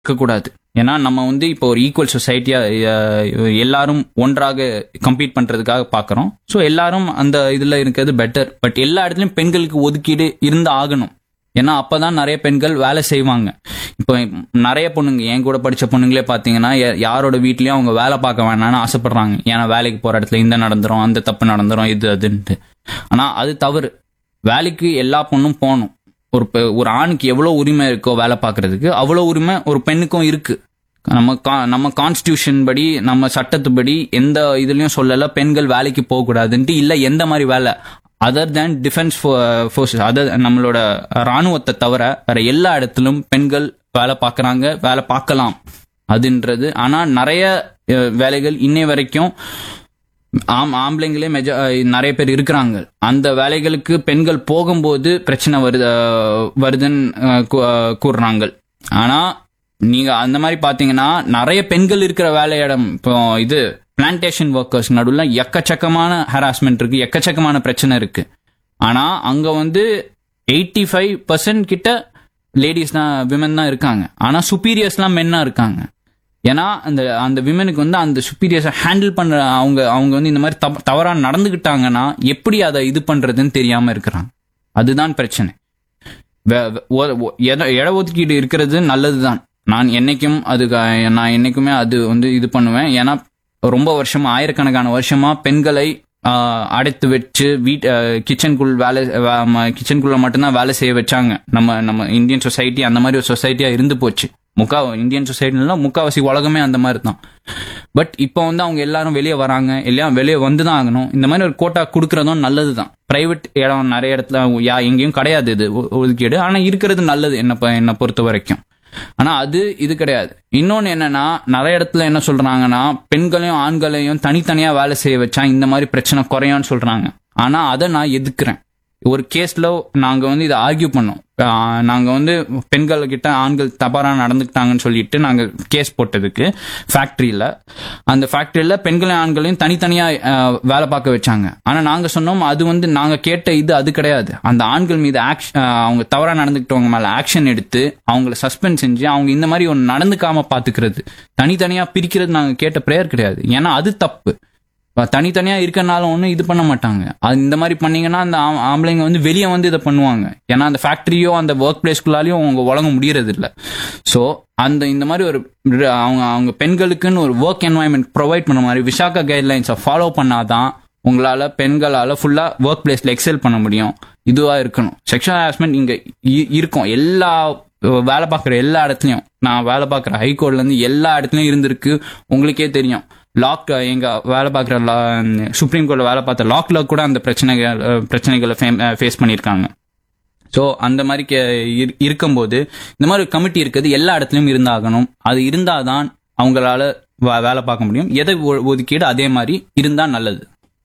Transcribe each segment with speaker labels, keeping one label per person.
Speaker 1: இருக்கக்கூடாது ஏன்னா நம்ம வந்து இப்போ ஒரு ஈக்குவல் சொசைட்டியா எல்லாரும் ஒன்றாக கம்பீட் பண்றதுக்காக பாக்குறோம் ஸோ எல்லாரும் அந்த இதுல இருக்கிறது பெட்டர் பட் எல்லா இடத்துலயும் பெண்களுக்கு ஒதுக்கீடு இருந்து ஆகணும் ஏன்னா அப்பதான் நிறைய பெண்கள் வேலை செய்வாங்க இப்போ நிறைய பொண்ணுங்க என் கூட படிச்ச பொண்ணுங்களே பாத்தீங்கன்னா யா- யாரோட வீட்லயும் அவங்க வேலை பார்க்க வேணாம்னு ஆசைப்படுறாங்க ஏன்னா வேலைக்கு போற இடத்துல இந்த நடந்துரும் அந்த தப்பு நடந்துரும் இது அதுன்ட்டு ஆனா அது தவறு வேலைக்கு எல்லா பொண்ணும் போகணும் ஒரு பெ- ஒரு ஆணுக்கு எவ்வளவு உரிமை இருக்கோ வேலை பார்க்கறதுக்கு அவ்வளவு உரிமை ஒரு பெண்ணுக்கும் இருக்கு நம்ம கா- நம்ம கான்ஸ்டியூஷன் படி நம்ம சட்டத்துப்படி எந்த இதுலயும் சொல்லல பெண்கள் வேலைக்கு போக கூடாதுன்ட்டு இல்ல எந்த மாதிரி வேலை other than defence forces other நம்மளோட ராணுவத்தை தவிர வேற எல்லா இடத்திலும் பெண்கள் வேலை பார்க்கறாங்க வேலை பார்க்கலாம் அதுன்றது ஆனா நிறைய அஹ், வேலைகள் இன்னை வரைக்கும் ஆம் ஆம்பளைங்களே மெஜ அஹ் நிறைய பேர் இருக்கிறாங்க அந்த வேலைகளுக்கு பெண்கள் போகும்போது பிரச்சனை வருது அஹ் வருதுன்னு அஹ் கூ- அஹ் கூறுறாங்க ஆனா நீங்க அந்த மாதிரி பாத்தீங்கன்னா நிறைய பெண்கள் இருக்கிற வேலையிடம் இப்போ இது பிளான்டேஷன் ஒர்க்கர்ஸ் நடுவில் எக்கச்சக்கமான ஹராஸ்மெண்ட் இருக்கு எக்கச்சக்கமான பிரச்சனை இருக்கு ஆனா அங்க வந்து எயிட்டி ஃபைவ் பர்சன்ட் கிட்ட லேடிஸ் தான் விமன் தான் இருக்காங்க ஆனா சுப்பீரியர்ஸ்லாம் மென்னா இருக்காங்க ஏன்னா அந்த அந்த விமனுக்கு வந்து அந்த சுப்பீரியர்ஸை ஹேண்டில் பண்ற அவங்க அவங்க வந்து இந்த மாதிரி தவ- தவறா நடந்துக்கிட்டாங்கன்னா எப்படி அதை இது பண்றதுன்னு தெரியாம இருக்கிறாங்க அதுதான் பிரச்சனை வே- வே- ஒ- ஒ- இட- இட ஒதுக்கீடு இருக்கிறது நல்லதுதான் நான் என்னைக்கும் அது நான் என்னைக்குமே அது வந்து இது பண்ணுவேன் ஏன்னா ரொம்ப வருஷமா ஆயிரக்கணக்கான வருஷமா பெண்களை ஆஹ், அடைத்து வச்சு வீட் கிச்சனுக்குள் வேலை கிச்சனுக்குள்ள மட்டும்தான் வேலை செய்ய வச்சாங்க நம்ம நம்ம இந்தியன் சொசைட்டி அந்த மாதிரி ஒரு சொசைட்டியா இருந்து போச்சு முக்கா இந்தியன் சொசைட்டில முக்காவாசி உலகமே அந்த மாதிரி தான் பட் இப்போ வந்து அவங்க எல்லாரும் வெளியே வராங்க எல்லாம் வெளியே வந்து தான் ஆகணும் இந்த மாதிரி ஒரு கோட்டா கொடுக்கறதும் நல்லது தான் பிரைவேட் இடம் நிறைய இடத்துல யா எங்கேயும் கிடையாது இது ஒ- ஒதுக்கீடு ஆனா இருக்கிறது நல்லது என்ன ப- என்னை பொறுத்த வரைக்கும் ஆனா அது இது கிடையாது இன்னொன்னு என்னன்னா நிறைய இடத்துல என்ன சொல்றாங்கன்னா பெண்களையும் ஆண்களையும் தனித்தனியா வேலை செய்ய வச்சா இந்த மாதிரி பிரச்சனை குறையும்னு சொல்றாங்க ஆனா அதை நான் எதுக்குறேன் ஒரு கேஸ்ல நாங்க வந்து இதை ஆர்கியூ பண்ணோம் ஆஹ் நாங்க வந்து பெண்கள் கிட்ட ஆண்கள் தவறா நடந்துக்கிட்டாங்கன்னு சொல்லிட்டு நாங்க கேஸ் போட்டதுக்கு ஃபேக்டரியில அந்த ஃபேக்டரியில பெண்களையும் ஆண்களையும் தனித்தனியா ஆஹ், வேலை பார்க்க வச்சாங்க ஆனா நாங்க சொன்னோம் அது வந்து நாங்க கேட்ட இது அது கிடையாது அந்த ஆண்கள் மீது ஆக்ஷன் அவங்க தவறா நடந்துக்கிட்டவங்க மேல ஆக்ஷன் எடுத்து அவங்கள சஸ்பெண்ட் செஞ்சு அவங்க இந்த மாதிரி ஒன்று நடந்துக்காம பாத்துக்கிறது தனித்தனியா பிரிக்கிறது நாங்க கேட்ட ப்ரேயர் கிடையாது ஏன்னா அது தப்பு இப்ப தனித்தனியா இருக்கனால ஒன்றும் இது பண்ண மாட்டாங்க அது இந்த மாதிரி பண்ணீங்கன்னா அந்த ஆம்- ஆம்பளைங்க வந்து வெளியே வந்து இதை பண்ணுவாங்க ஏன்னா அந்த ஃபேக்டரியோ அந்த ஒர்க் பிளேஸ்குள்ளாலையும் அவங்க உலக முடியறது இல்ல ஸோ அந்த இந்த மாதிரி ஒரு ர- அவங்க அவங்க பெண்களுக்குன்னு ஒரு ஒர்க் என்வாயன்மெண்ட் ப்ரொவைட் பண்ண மாதிரி விசாகா கைட்லைன்ஸை ஃபாலோ பண்ணாதான் உங்களால பெண்களால ஃபுல்லா ஒர்க் பிளேஸ்ல எக்ஸல் பண்ண முடியும் இதுவா இருக்கணும் செக்ஷுவல் ஹராஸ்மெண்ட் இங்க இ- இருக்கும் எல்லா அஹ், வேலை பார்க்குற எல்லா இடத்துலயும் நான் வேலை பார்க்குற ஹைகோர்ட்ல இருந்து எல்லா இடத்துலயும் இருந்திருக்கு உங்களுக்கே தெரியும் லாக் எங்க வேலை பார்க்குற சுப்ரீம் கோர்ட்ல வேலை பார்த்த லாக்ல கூட அந்த பிரச்சனைகள் அஹ், பிரச்சனைகளை ஃபேஸ் பண்ணியிருக்காங்க ஸோ அந்த மாதிரி கே- இரு- இருக்கும்போது இந்த மாதிரி கமிட்டி இருக்குது எல்லா இடத்துலயும் இருந்தாகணும் அது இருந்தாதான் அவங்களால வ- வேலை பார்க்க முடியும் எதை ஒ- ஒதுக்கீடு அதே மாதிரி இருந்தா நல்லது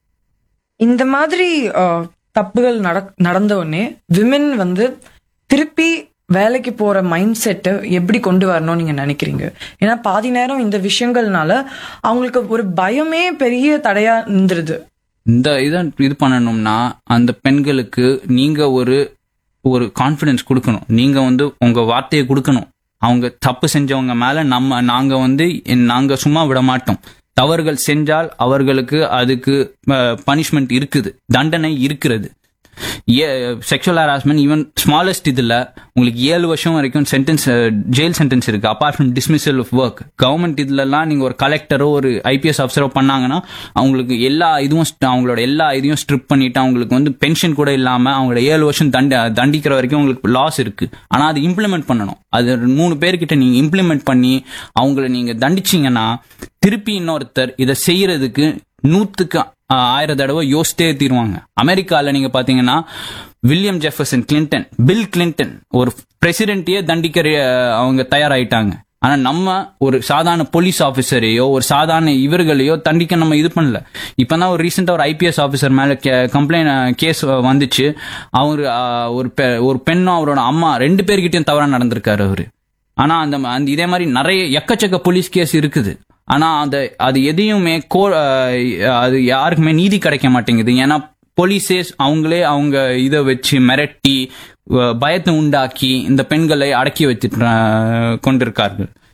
Speaker 2: இந்த மாதிரி அஹ், தப்புகள் நட- நடந்த உடனே விமென் வந்து திருப்பி வேலைக்கு போற மைண்ட் செட்டை எப்படி கொண்டு வரணும்னு நீங்க நினைக்கிறீங்க ஏன்னா பாதி நேரம் இந்த விஷயங்கள்னால அவங்களுக்கு ஒரு பயமே பெரிய தடையா இருந்துருது
Speaker 1: இந்த இதை இது பண்ணணும்னா அந்த பெண்களுக்கு நீங்க ஒரு ஒரு கான்ஃபிடன்ஸ் கொடுக்கணும் நீங்க வந்து உங்க வார்த்தையை கொடுக்கணும் அவங்க தப்பு செஞ்சவங்க மேல நம்ம நாங்க வந்து நாங்க சும்மா விட மாட்டோம் தவறுகள் செஞ்சால் அவர்களுக்கு அதுக்கு பனிஷ்மெண்ட் இருக்குது தண்டனை இருக்கிறது செக்ஷுவல் ஹராஸ்மெண்ட் ஈவன் ஸ்மாலஸ்ட் இதுல உங்களுக்கு ஏழு வருஷம் வரைக்கும் சென்டென்ஸ் ஜெயில் சென்டென்ஸ் இருக்கு apart from dismissal of work government இதுலலாம் நீங்க ஒரு கலெக்டரோ ஒரு ஐபிஎஸ் ஆஃபீஸரோ பண்ணாங்கன்னா அவங்களுக்கு எல்லா இதுவும் st- அவங்களோட எல்லா இதையும் ஸ்ட்ரிப் பண்ணிட்டு அவங்களுக்கு வந்து பென்ஷன் கூட இல்லாம அவங்களோட ஏழு வருஷம் தண்ட தண்டிக்கிற வரைக்கும் உங்களுக்கு லாஸ் இருக்கு ஆனா அது இம்ப்ளிமெண்ட் பண்ணணும் அது மூணு பேர்கிட்ட நீங்க இம்ப்ளிமெண்ட் பண்ணி அவங்கள நீங்க தண்டிச்சீங்கன்னா திருப்பி இன்னொருத்தர் இதை செய்யறதுக்கு நூத்துக்கு ஆஹ், ஆயிரம் தடவை யோசித்தே தீருவாங்க அமெரிக்கால நீங்க பாத்தீங்கன்னா William Jefferson Clinton Bill Clinton ஒரு பிரசிடென்ட்டையே தண்டிக்க அஹ், அவங்க தயாராயிட்டாங்க ஆனா நம்ம ஒரு சாதாரண போலீஸ் ஆபீசரையோ ஒரு சாதாரண இவர்களையோ தண்டிக்க நம்ம இது பண்ணல இப்பதான் ஒரு ரீசெண்டா ஒரு ஐபிஎஸ் ஆபீசர் மேல கம்ப்ளைண்ட் கேஸ் வந்துச்சு அவர் ஆஹ், ஒரு பெ- ஒரு பெண்ணும் அவரோட அம்மா ரெண்டு பேர்கிட்டயும் தவறா நடந்திருக்காரு அவரு ஆனா அந்த அந்த இதே மாதிரி நிறைய எக்கச்சக்க போலீஸ் கேஸ் இருக்குது ஆனா அந்த அது எதையுமே கோ அஹ் அது யாருக்குமே நீதி கிடைக்க மாட்டேங்குது ஏன்னா போலீஸே அவங்களே அவங்க இதை வச்சு மிரட்டி அஹ் பயத்தை உண்டாக்கி இந்த பெண்களை அடக்கி வச்சு கொண்டிருக்கார்கள்